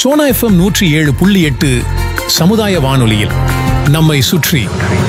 Sona FM நூற்றி ஏழு புள்ளி எட்டு சமுதாய வானொலியில் நம்மை சுற்றி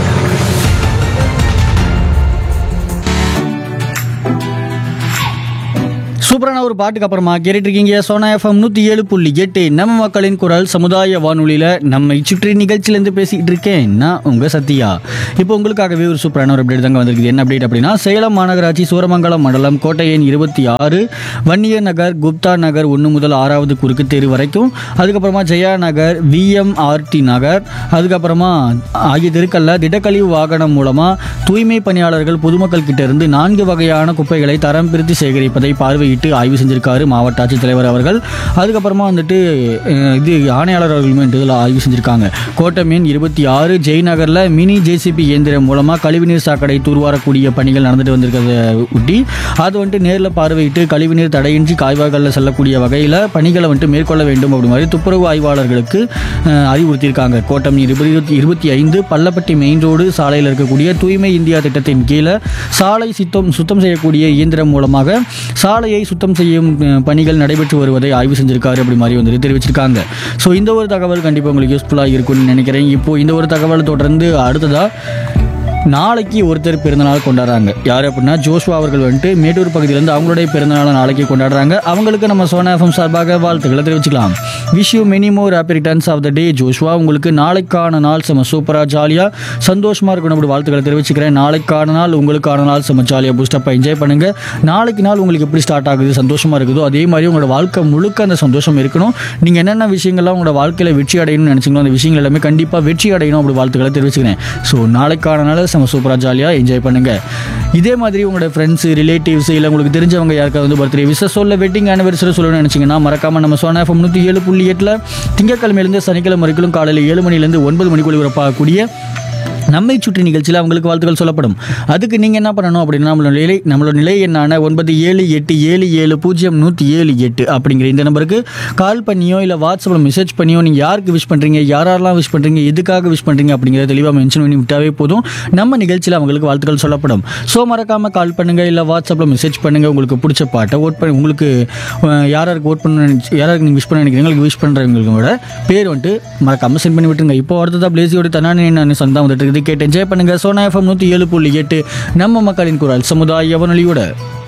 சூப்பரான ஒரு பாட்டுக்கு அப்புறமா கேட்டுட்டு இருக்கீங்க சோனா எஃப்எம் நூற்றி ஏழு புள்ளி எட்டு நம்ம மக்களின் குரல் சமுதாய வானொலியில் நம்மை சுற்றி நிகழ்ச்சியிலேருந்து பேசிக்கிட்டு இருக்கேன் நான் உங்கள் சத்யா இப்போ உங்களுக்காகவே ஒரு சூப்பரான ஒரு அப்டேட் தாங்க வந்திருக்குது என்ன அப்டேட் அப்படின்னா சேலம் மாநகராட்சி சூரமங்கலம் மண்டலம் கோட்டை எண் இருபத்தி ஆறு வன்னியர் நகர் குப்தா நகர் ஒன்று முதல் ஆறாவது குறுக்கு தெரு வரைக்கும் அதுக்கப்புறமா ஜெயா நகர் விஎம்ஆர்டி நகர் அதுக்கப்புறமா ஆகிய தெருக்களில் திடக்கழிவு வாகனம் மூலமாக தூய்மை பணியாளர்கள் பொதுமக்கள் கிட்ட இருந்து நான்கு வகையான குப்பைகளை தரம் பிரித்து சேகரிப்பதை பார்வையிட்டு ஆய்வு செஞ்சிருக்காரு மாவட்ட ஆட்சித்தலைவர் அவர்கள் அதுக்கப்புறமா வந்துட்டு அஹ், இது ஆணையாளர் அவர்களுமே வந்துட்டு இதில் ஆய்வு செஞ்சிருக்காங்க கோட்டை மீன் இருபத்தி ஆறு ஜெய் நகரில் மினி ஜேசிபி இயந்திரம் மூலமாக கழிவுநீர் சாக்கடை தூர்வாரக்கூடிய பணிகள் நடந்துட்டு வந்திருக்கிறத ஒட்டி அது வந்துட்டு நேரில் பார்வையிட்டு கழிவுநீர் தடையின்றி காய்வாய்களில் செல்லக்கூடிய வகையில் பணிகளை வந்துட்டு மேற்கொள்ள வேண்டும் அப்படி மாதிரி துப்புரவு ஆய்வாளர்களுக்கு அஹ், அறிவுறுத்தியிருக்காங்க கோட்டம் இருபத்தி இருபத்தி ஐந்து பள்ளப்பட்டி மெயின் ரோடு சாலையில் இருக்கக்கூடிய தூய்மை இந்தியா திட்டத்தின் கீழே சாலை சுத்தம் சுத்தம் செய்யக்கூடிய இயந்திரம் மூலமாக சாலையை சுத்தம் செய்யும் அஹ், பணிகள் நடைபெற்று வருவதை ஆய்வு செஞ்சிருக்காரு அப்படி மாதிரி வந்துட்டு தெரிவிச்சிருக்காங்க ஸோ இந்த ஒரு தகவல் கண்டிப்பாக உங்களுக்கு யூஸ்ஃபுல்லாக இருக்கும்னு நினைக்கிறேன் இப்போ இந்த ஒரு தகவல் தொடர்ந்து அடுத்ததாக நாளைக்கு ஒருத்தர் பிறந்தநாள் கொண்டாடுறாங்க யார் அப்படின்னா ஜோஷ்வா அவர்கள் வந்துட்டு மேட்டூர் பகுதியிலேருந்து அவங்களுடைய பிறந்தநாளை நாளைக்கு கொண்டாடுறாங்க அவங்களுக்கு நம்ம சோனா எஃப்எம் சார்பாக வாழ்த்துக்களை தெரிவிச்சுக்கலாம் wish you many more happy returns of the day Joshua உங்களுக்கு நாளைக்கான நாள் செம சூப்பராக ஜாலியாக சந்தோஷமாக இருக்கணும் அப்படி வாழ்த்துக்களை தெரிவிச்சுக்கிறேன் நாளைக்கான நாள் உங்களுக்கான நாள் செம ஜாலியாக பூஸ்டப்பாக என்ஜாய் பண்ணுங்க நாளைக்கு நாள் உங்களுக்கு எப்படி ஸ்டார்ட் ஆகுது சந்தோஷமாக இருக்குதோ அதே மாதிரி உங்களோட வாழ்க்கை முழுக்க அந்த சந்தோஷம் இருக்கணும் நீங்கள் என்னென்ன விஷயங்கள்லாம் உங்களோட வாழ்க்கையில் வெற்றி அடையணும்னு நினச்சிங்களோ அந்த விஷயங்கள் எல்லாமே கண்டிப்பாக வெற்றி அடையணும் அப்படி வாழ்த்துக்களை தெரிவிச்சுக்கிறேன் ஸோ நாளைக்கான நாள் செம சூப்பராக ஜாலியாக என்ஜாய் பண்ணுங்கள் இதே மாதிரி உங்களோட ஃப்ரெண்ட்ஸு ரிலேட்டிவ்ஸ் இல்லை உங்களுக்கு தெரிஞ்சவங்க யாருக்காவது வந்து பர்த்டே விசஸ் சொல்ல வெட்டிங் ஆனிவர்சரி சொல்லணும்னு நினச்சிங்கன்னா மறக்காமல் நம்ம சோனா எஃப்எம் நூற்றி ஏழு புள்ளி எட்டில் திங்கட்கிழமையிலேருந்து சனிக்கிழமை வரைக்கும் காலையில் ஏழு மணிலேருந்து ஒன்பது மணிக்குள் ஒளிபரப்பாகக்கூடிய நம்மை சுற்றி நிகழ்ச்சியில் அவங்களுக்கு வாழ்த்துக்கள் சொல்லப்படும் அதுக்கு நீங்கள் என்ன பண்ணணும் அப்படின்னா நம்மளோட நிலை நம்மளோட நிலை என்னான ஒன்பது ஏழு எட்டு ஏழு ஏழு பூஜ்ஜியம் நூற்றி ஏழு எட்டு அப்படிங்கிற இந்த நம்பருக்கு கால் பண்ணியோ இல்லை வாட்ஸ்அப்பில் மெசேஜ் பண்ணியோ நீங்கள் யாருக்கு விஷ் பண்ணுறீங்க யாரெல்லாம் விஷ் பண்ணுறீங்க எதுக்காக விஷ் பண்ணுறீங்க அப்படிங்கிறத தெளிவாக மென்ஷன் பண்ணி விட்டாவே போதும் நம்ம நிகழ்ச்சியில் அவங்களுக்கு வாழ்த்துக்கள் சொல்லப்படும் ஸோ மறக்காமல் கால் பண்ணுங்கள் இல்லை வாட்ஸ்அப்பில் மெசேஜ் பண்ணுங்கள் உங்களுக்கு பிடிச்ச பாட்டை ஓட் பண்ணி உங்களுக்கு அஹ், யாராருக்கு ஓட் பண்ண நினைச்சு- யாராருக்கு நீங்கள் விஷ் பண்ண நினைக்கிறீங்க விஷ் பண்ணுறவங்களோட பேர் வந்துட்டு மறக்காமல் சென்ட் பண்ணி விட்டுருங்க இப்போ அடுத்ததாக பிளேசியோட தனானி நான் சந்தா வந்துட்டு இருக்குது கேட்டு என்ஜாய் பண்ணுங்கள் சோனா எஃப்எம் நூற்றி ஏழு புள்ளி எட்டு நம்ம மக்களின் குரல் சமுதாய வானொலியோட